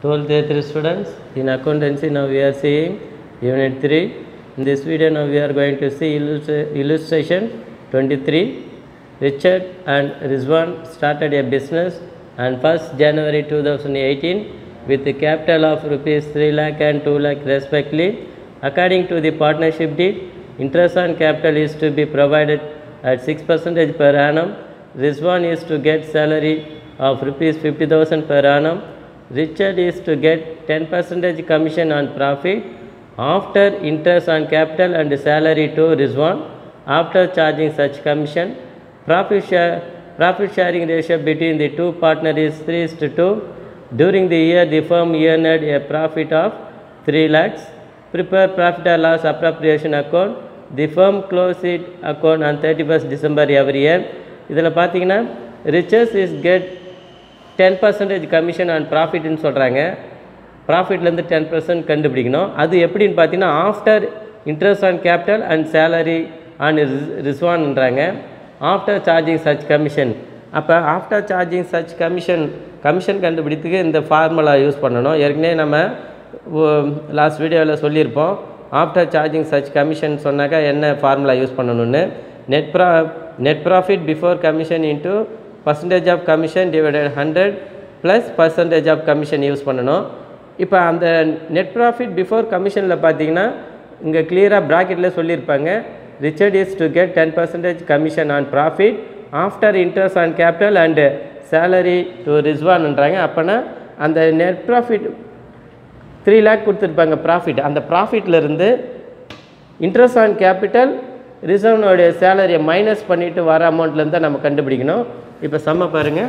12th day 3 students in accountancy now we are seeing unit 3 in this video now we are going to see illustra- illustration 23 richard and rizwan started a business on 1st january 2018 with a capital of rupees 3 lakh and 2 lakh respectively according to the partnership deed interest on capital is to be provided at 6 percentage per annum rizwan is to get salary of rupees 50000 per annum Richard is to get 10 percentage commission on profit after interest on capital and salary to Rizwan after charging such commission. Profit, share, profit sharing ratio between the two partners is 3 is to 2. During the year, the firm earned a profit of 3 lakhs. Prepare profit or loss appropriation account. The firm close it account on 31st December every year. இதில் பார்த்தீங்கன்னா Richards is get ten percentage commission on ப்ராஃபிட்னு சொல்கிறாங்க ப்ராஃபிட்லேருந்து ten percent கண்டுபிடிக்கணும் அது எப்படின்னு பார்த்தீங்கன்னா after interest on capital and salary on ரிஸ்வான்ன்றாங்க ஆஃப்டர் சார்ஜிங் சச் கமிஷன் அப்போ after charging such commission commission கண்டுபிடித்துக்கு இந்த ஃபார்முலா யூஸ் பண்ணணும் ஏற்கனவே நம்ம லாஸ்ட் வீடியோவில் சொல்லியிருப்போம் ஆஃப்டர் சார்ஜிங் சச் கமிஷன் சொன்னாக்கா என்ன ஃபார்முலா யூஸ் பண்ணணும்னு நெட் ப்ரா net profit before commission into percentage of commission divided hundred plus percentage of commission use பண்ணணும் இப்போ அந்த நெட் ப்ராஃபிட் பிஃபோர் கமிஷனில் பார்த்தீங்கன்னா இங்கே கிளியராக ப்ராக்கெட்டில் சொல்லியிருப்பாங்க Richard is to get ten percentage commission on profit after interest on capital and salary to ரிஸ்வான்ன்றாங்க அப்போனா அந்த நெட் ப்ராஃபிட் த்ரீ லேக் கொடுத்துருப்பாங்க ப்ராஃபிட் அந்த ப்ராஃபிட்லேருந்து இன்ட்ரெஸ்ட் ஆன் கேபிட்டல் ரிசர்வ்னுடைய சேலரியை மைனஸ் பண்ணிவிட்டு வர அமௌண்ட்லேருந்து தான் நம்ம கண்டுபிடிக்கணும் இப்போ செம்ம பாருங்கள்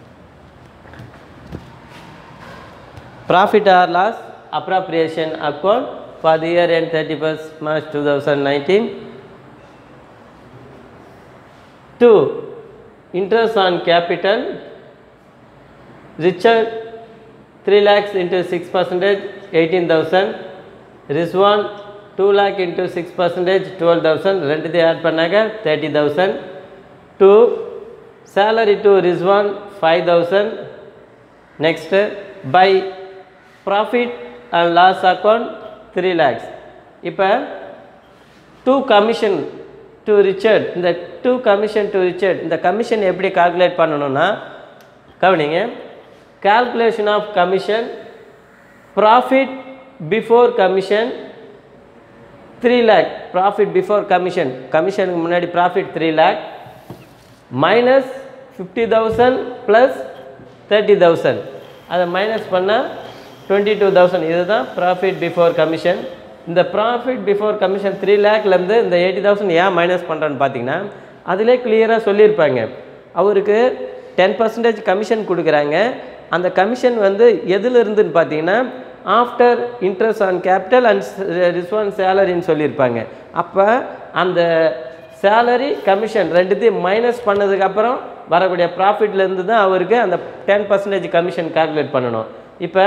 profit or loss appropriation account for the year end thirty first March two thousand nineteen to interest on capital Richard three lakhs into six percentage eighteen thousand Rizwan two lakh into six percentage twelve thousand ரெண்டுத்தையும் add பண்ணாக்க thirty thousand to salary to Rizwan five thousand next by profit and loss account three lakhs இப்போ to commission to Richard இந்த to commission to Richard இந்த commission எப்படி calculate பண்ணணும்னா கவனிங்க calculation of commission profit before commission 3 lakh profit before commission கமிஷனுக்கு முன்னாடி profit 3 lakh minus 50000 plus 30000 அதை minus பண்ணால் twenty two thousand இதுதான் ப்ராஃபிட் பிஃபோர் கமிஷன் இந்த ப்ராஃபிட் பிஃபோர் கமிஷன் த்ரீ லேக்லேருந்து இந்த எயிட்டி தௌசண்ட் ஏன் மைனஸ் பண்ணுறேன்னு பார்த்தீங்கன்னா அதிலே கிளியராக சொல்லியிருப்பாங்க அவருக்கு டென் பர்சன்டேஜ் கமிஷன் கொடுக்குறாங்க அந்த கமிஷன் வந்து எதில் இருந்துன்னு பார்த்தீங்கன்னா after interest on capital and Rizwan சேலரின்னு சொல்லியிருப்பாங்க அப்போ அந்த சேலரி கமிஷன் ரெண்டுத்தையும் மைனஸ் பண்ணதுக்கப்புறம் வரக்கூடிய ப்ராஃபிட்லேருந்து தான் அவருக்கு அந்த டென் பர்சன்டேஜ் கமிஷன் கால்குலேட் பண்ணணும் இப்போ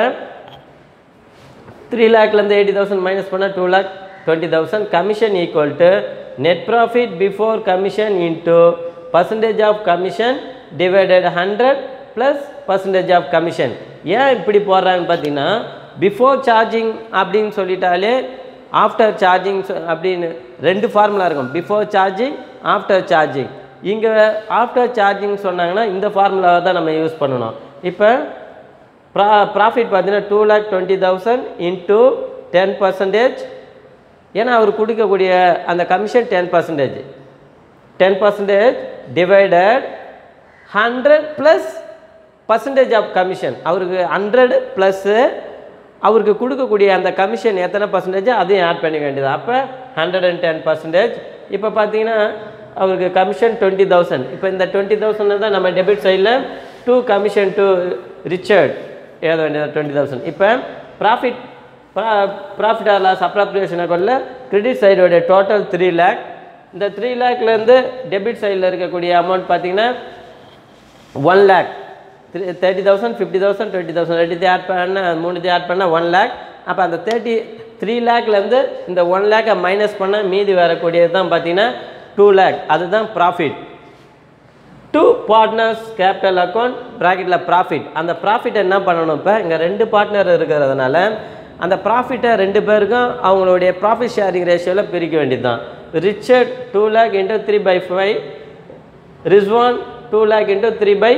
த்ரீ லேக்லேருந்து எயிட்டி தௌசண்ட் மைனஸ் பண்ணால் two lakh twenty thousand commission equal to net profit before commission into percentage of commission divided hundred plus percentage of commission ஏன் இப்படி போடுறாங்கன்னு பார்த்தீங்கன்னா பிஃபோர் சார்ஜிங் அப்படின்னு சொல்லிட்டாலே ஆஃப்டர் சார்ஜிங் அப்படின்னு ரெண்டு ஃபார்முலா இருக்கும் பிஃபோர் சார்ஜிங் ஆஃப்டர் சார்ஜிங் இங்கே ஆஃப்டர் சார்ஜிங் சொன்னாங்கன்னா இந்த ஃபார்முலாவை தான் நம்ம யூஸ் பண்ணணும் இப்போ ப்ரா ப்ராஃபிட் பார்த்தீங்கன்னா two lakh twenty thousand into ten percentage ஏன்னா அவர் கொடுக்கக்கூடிய அந்த commission ten percentage ten percentage divided hundred plus percentage of commission அவருக்கு ஹண்ட்ரடு ப்ளஸ்ஸு அவருக்கு கொடுக்கக்கூடிய அந்த கமிஷன் எத்தனை பர்சன்டேஜ் அதையும் ஆட் பண்ணிக்க வேண்டியது அப்போ ஹண்ட்ரட் அண்ட் டென் பர்சன்டேஜ் இப்போ பார்த்தீங்கன்னா அவருக்கு கமிஷன் டுவெண்ட்டி தௌசண்ட் இப்போ இந்த டுவெண்ட்டி தௌசண்ட் தான் நம்ம டெபிட் சைடில் டூ கமிஷன் டு ரிச்சர்ட் எழுத வேண்டியது டுவெண்ட்டி தௌசண்ட் இப்போ profit profit or loss appropriation அக்கௌண்ட்டில் கிரெடிட் சைடோடைய டோட்டல் த்ரீ லேக் இந்த த்ரீ லேக்லேருந்து டெபிட் சைடில் இருக்கக்கூடிய அமௌண்ட் பார்த்தீங்கன்னா one lakh three thirty thousand fifty thousand twenty thousand ரெண்டுத்தையும் ஆட் பண்ண மூணுத்தையும் ஆட் பண்ணால் ஒன் லேக் அப்போ அந்த தேர்ட்டி த்ரீ லேக்லேருந்து இந்த ஒன் லேக்கை மைனஸ் பண்ணால் மீதி வரக்கூடியது தான் பார்த்தீங்கன்னா டூ லேக் அதுதான் profit to partners capital account ப்ராக்கெட்டில் ப்ராஃபிட் அந்த ப்ராஃபிட் என்ன பண்ணணும் இப்போ இங்கே ரெண்டு பார்ட்னர் இருக்கிறதுனால அந்த ப்ராஃபிட்டை ரெண்டு பேருக்கும் அவங்களுடைய ப்ராஃபிட் ஷேரிங் ரேஷியோவில் பிரிக்க வேண்டியது தான் Richard two lakh into three by five Rizwan two lakh into three by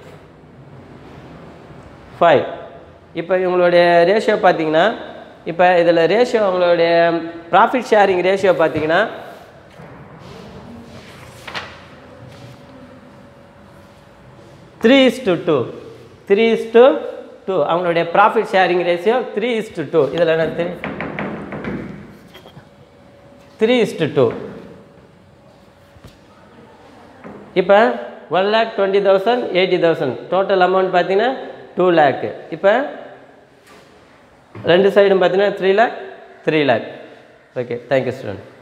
five இப்போ இவங்களுடைய ரேஷியோ பார்த்தீங்கன்னா இப்போ இதில் ரேஷியோ அவங்களுடைய ப்ராஃபிட் ஷேரிங் ரேஷியோ பார்த்தீங்கன்னா three is to two three is to two அவங்களுடைய profit sharing ratio three is to two இதில் என்ன three three is to two இப்போ one lakh twenty thousand eighty thousand total amount பார்த்தீங்கன்னா two lakh இப்போ ரெண்டு சைடும் பார்த்தீங்கன்னா three lakh three lakh okay thank you student